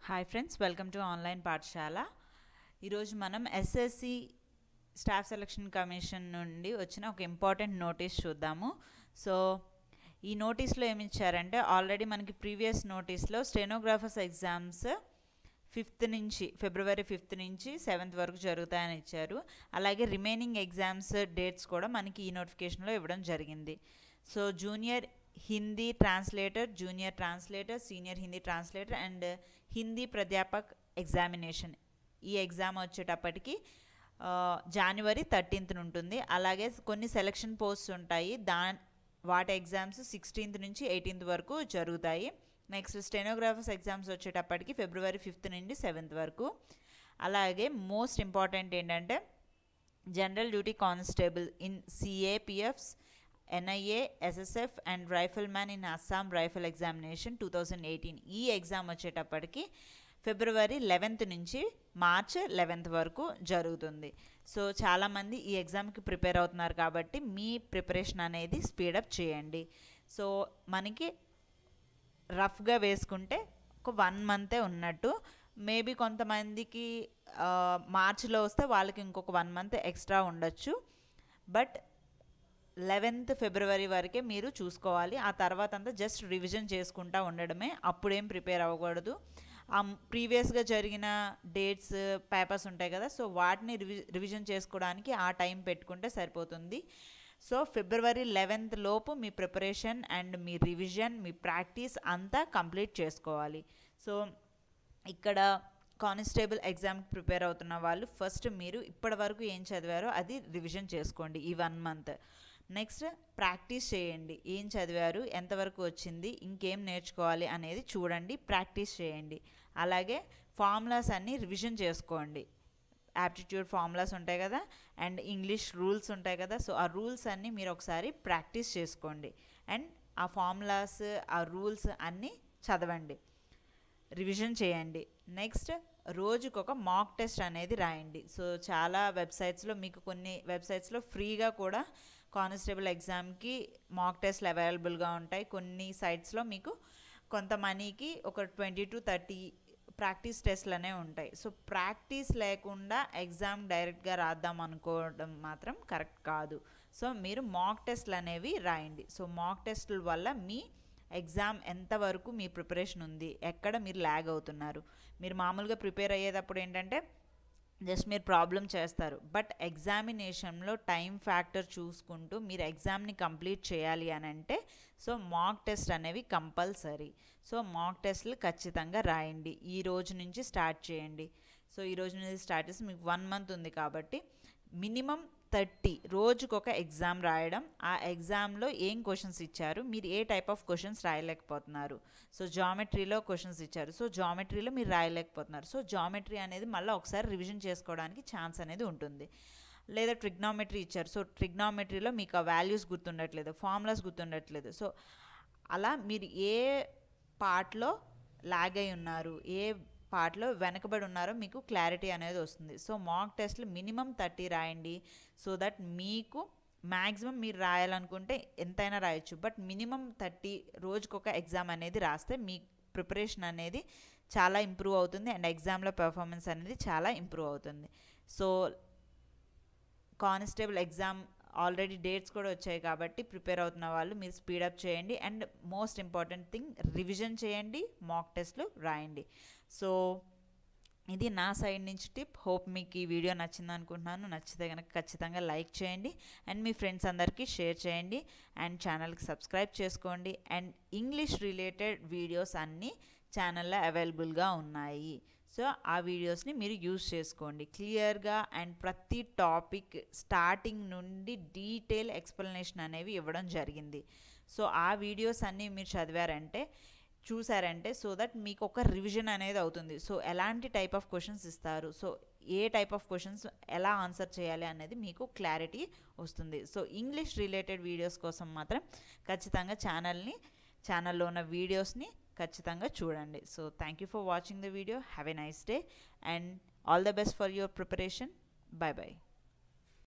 hi friends welcome to online పాఠశాల ఈరోజు మనం ఎస్ఎస్సి స్టాఫ్ సెలక్షన్ కమిషన్ నుండి వచ్చిన ఒక ఇంపార్టెంట్ నోటీస్ చూద్దాము సో ఈ నోటీస్లో ఏమి ఇచ్చారంటే ఆల్రెడీ మనకి ప్రీవియస్ నోటీస్లో స్టెనోగ్రాఫర్స్ ఎగ్జామ్స్ ఫిఫ్త్ నుంచి ఫిబ్రవరి ఫిఫ్త్ నుంచి సెవెంత్ వరకు జరుగుతాయని ఇచ్చారు అలాగే రిమైనింగ్ ఎగ్జామ్స్ డేట్స్ కూడా మనకి ఈ నోటిఫికేషన్లో ఇవ్వడం జరిగింది so junior Hindi translator junior translator senior Hindi translator and Hindi ప్రాధ్యాపక్ ఎగ్జామినేషన్ ఈ ఎగ్జామ్ వచ్చేటప్పటికి జనవరి థర్టీన్త్ ఉంటుంది అలాగే కొన్ని సెలక్షన్ పోస్ట్స్ ఉంటాయి దా వాటి ఎగ్జామ్స్ సిక్స్టీన్త్ నుంచి ఎయిటీన్త్ వరకు జరుగుతాయి నెక్స్ట్ స్టెనోగ్రాఫర్స్ ఎగ్జామ్స్ వచ్చేటప్పటికి ఫిబ్రవరి ఫిఫ్త్ నుండి సెవెంత్ వరకు అలాగే మోస్ట్ ఇంపార్టెంట్ ఏంటంటే general duty constable in CAPFs NIA SSF and rifleman in Assam rifle examination two thousand eighteen ఈ ఎగ్జామ్ వచ్చేటప్పటికి ఫిబ్రవరి లెవెన్త్ నుంచి మార్చ్ లెవెన్త్ వరకు జరుగుతుంది సో చాలామంది ఈ ఎగ్జామ్కి ప్రిపేర్ అవుతున్నారు కాబట్టి మీ ప్రిపరేషన్ అనేది స్పీడప్ చేయండి సో మనకి రఫ్గా వేసుకుంటే ఒక వన్ మంతే ఉన్నట్టు మేబీ కొంతమందికి మార్చిలో వస్తే వాళ్ళకి ఇంకొక వన్ మంత్ ఎక్స్ట్రా ఉండొచ్చు బట్ లెవెన్త్ ఫిబ్రవరి వరకే మీరు చూసుకోవాలి ఆ తర్వాత అంతా జస్ట్ రివిజన్ చేసుకుంటా ఉండడమే అప్పుడేం ప్రిపేర్ అవ్వకూడదు ఆ ప్రీవియస్గా జరిగిన డేట్స్ పేపర్స్ ఉంటాయి కదా సో వాటిని రివి రివిజన్ చేసుకోవడానికి ఆ టైం పెట్టుకుంటే సరిపోతుంది సో ఫిబ్రవరి లెవెన్త్ లోపు మీ ప్రిపరేషన్ అండ్ మీ రివిజన్ మీ ప్రాక్టీస్ అంతా కంప్లీట్ చేసుకోవాలి సో ఇక్కడ కానిస్టేబుల్ ఎగ్జామ్కి ప్రిపేర్ అవుతున్న వాళ్ళు ఫస్ట్ మీరు ఇప్పటి వరకు ఏం చదివారో అది రివిజన్ చేసుకోండి ఈ వన్ మంత్ నెక్స్ట్ ప్రాక్టీస్ చేయండి ఏం చదివారు ఎంతవరకు వచ్చింది ఇంకేం నేర్చుకోవాలి అనేది చూడండి ప్రాక్టీస్ చేయండి అలాగే ఫార్ములాస్ అన్నీ రివిజన్ చేసుకోండి యాప్టిట్యూడ్ ఫార్ములాస్ ఉంటాయి కదా అండ్ ఇంగ్లీష్ రూల్స్ ఉంటాయి కదా సో ఆ రూల్స్ అన్నీ మీరు ఒకసారి ప్రాక్టీస్ చేసుకోండి అండ్ ఆ ఫార్ములాస్ ఆ రూల్స్ అన్నీ చదవండి రివిజన్ చేయండి నెక్స్ట్ రోజుకు ఒక మాక్ టెస్ట్ అనేది రాయండి సో చాలా వెబ్సైట్స్లో మీకు కొన్ని వెబ్సైట్స్లో ఫ్రీగా కూడా కానిస్టేబుల్ ఎగ్జామ్కి మాక్ టెస్ట్లు అవైలబుల్గా ఉంటాయి కొన్ని సైట్స్లో మీకు కొంత మనీకి ఒక ట్వంటీ టు థర్టీ ప్రాక్టీస్ టెస్ట్లు అనేవి ఉంటాయి సో ప్రాక్టీస్ లేకుండా ఎగ్జామ్ డైరెక్ట్గా రాద్దాం అనుకోవడం మాత్రం కరెక్ట్ కాదు సో మీరు మాక్ టెస్ట్లు అనేవి రాయండి సో మాక్ టెస్ట్ల వల్ల మీ ఎగ్జామ్ ఎంతవరకు మీ ప్రిపరేషన్ ఉంది ఎక్కడ మీరు ల్యాగ్ అవుతున్నారు మీరు మామూలుగా ప్రిపేర్ అయ్యేటప్పుడు ఏంటంటే జస్ట్ మీరు ప్రాబ్లం చేస్తారు బట్ ఎగ్జామినేషన్లో టైం ఫ్యాక్టర్ చూసుకుంటూ మీరు ఎగ్జామ్ని కంప్లీట్ చేయాలి అని అంటే సో మాక్ టెస్ట్ అనేవి కంపల్సరీ సో మాక్ టెస్ట్లు ఖచ్చితంగా రాయండి ఈ రోజు నుంచి స్టార్ట్ చేయండి సో ఈ రోజు నుంచి స్టార్ట్ చేసి మీకు వన్ మంత్ ఉంది కాబట్టి మినిమం థర్టీ రోజుకొక ఎగ్జామ్ రాయడం ఆ ఎగ్జామ్లో ఏం క్వశ్చన్స్ ఇచ్చారు మీరు ఏ టైప్ ఆఫ్ క్వశ్చన్స్ రాయలేకపోతున్నారు సో జామెట్రీలో క్వశ్చన్స్ ఇచ్చారు సో జామెట్రీలో మీరు రాయలేకపోతున్నారు సో జామెట్రీ అనేది మళ్ళీ ఒకసారి రివిజన్ చేసుకోవడానికి ఛాన్స్ అనేది ఉంటుంది లేదా ట్రిగ్నామెట్రీ ఇచ్చారు సో ట్రిగ్నామెట్రీలో మీకు ఆ వాల్యూస్ గుర్తుండట్లేదు ఫార్ములాస్ గుర్తుండట్లేదు సో అలా మీరు ఏ పార్ట్లో లాగ్ అయి ఉన్నారు ఏ పార్ట్లో వెనకబడి ఉన్నారో మీకు క్లారిటీ అనేది వస్తుంది సో మాక్ టెస్ట్లు మినిమం థర్టీ రాయండి సో దట్ మీకు మ్యాక్సిమం మీరు రాయాలనుకుంటే ఎంతైనా రాయొచ్చు బట్ మినిమం థర్టీ రోజుకొక ఎగ్జామ్ అనేది రాస్తే మీ ప్రిపరేషన్ అనేది చాలా ఇంప్రూవ్ అవుతుంది అండ్ ఎగ్జామ్లో పెర్ఫార్మెన్స్ అనేది చాలా ఇంప్రూవ్ అవుతుంది so constable exam already dates కూడా వచ్చాయి కాబట్టి ప్రిపేర్ అవుతున్న వాళ్ళు మీరు స్పీడప్ చేయండి and most important thing revision చేయండి మాక్ టెస్ట్లు రాయండి సో ఇది నా సైడ్ నుంచి టిప్ హోప్ మీకు ఈ వీడియో నచ్చింది అనుకుంటున్నాను నచ్చితే కనుక ఖచ్చితంగా లైక్ చేయండి అండ్ మీ ఫ్రెండ్స్ అందరికీ షేర్ చేయండి అండ్ ఛానల్కి సబ్స్క్రైబ్ చేసుకోండి అండ్ ఇంగ్లీష్ రిలేటెడ్ వీడియోస్ అన్నీ ఛానల్లో అవైలబుల్గా ఉన్నాయి సో ఆ వీడియోస్ని మీరు యూజ్ చేసుకోండి క్లియర్గా అండ్ ప్రతి టాపిక్ స్టార్టింగ్ నుండి డీటెయిల్ ఎక్స్ప్లెనేషన్ అనేవి ఇవ్వడం జరిగింది సో ఆ వీడియోస్ అన్నీ మీరు చదివారంటే చూసారంటే సో దట్ మీకు ఒక రివిజన్ అనేది అవుతుంది సో ఎలాంటి టైప్ ఆఫ్ క్వశ్చన్స్ ఇస్తారు సో ఏ టైప్ ఆఫ్ క్వశ్చన్స్ ఎలా ఆన్సర్ చేయాలి అనేది మీకు క్లారిటీ వస్తుంది సో ఇంగ్లీష్ రిలేటెడ్ వీడియోస్ కోసం మాత్రం ఖచ్చితంగా ఛానల్ని ఛానల్లో ఉన్న వీడియోస్ని ఖచ్చితంగా చూడండి so thank you for watching the video have a nice day and all the best for your preparation bye bye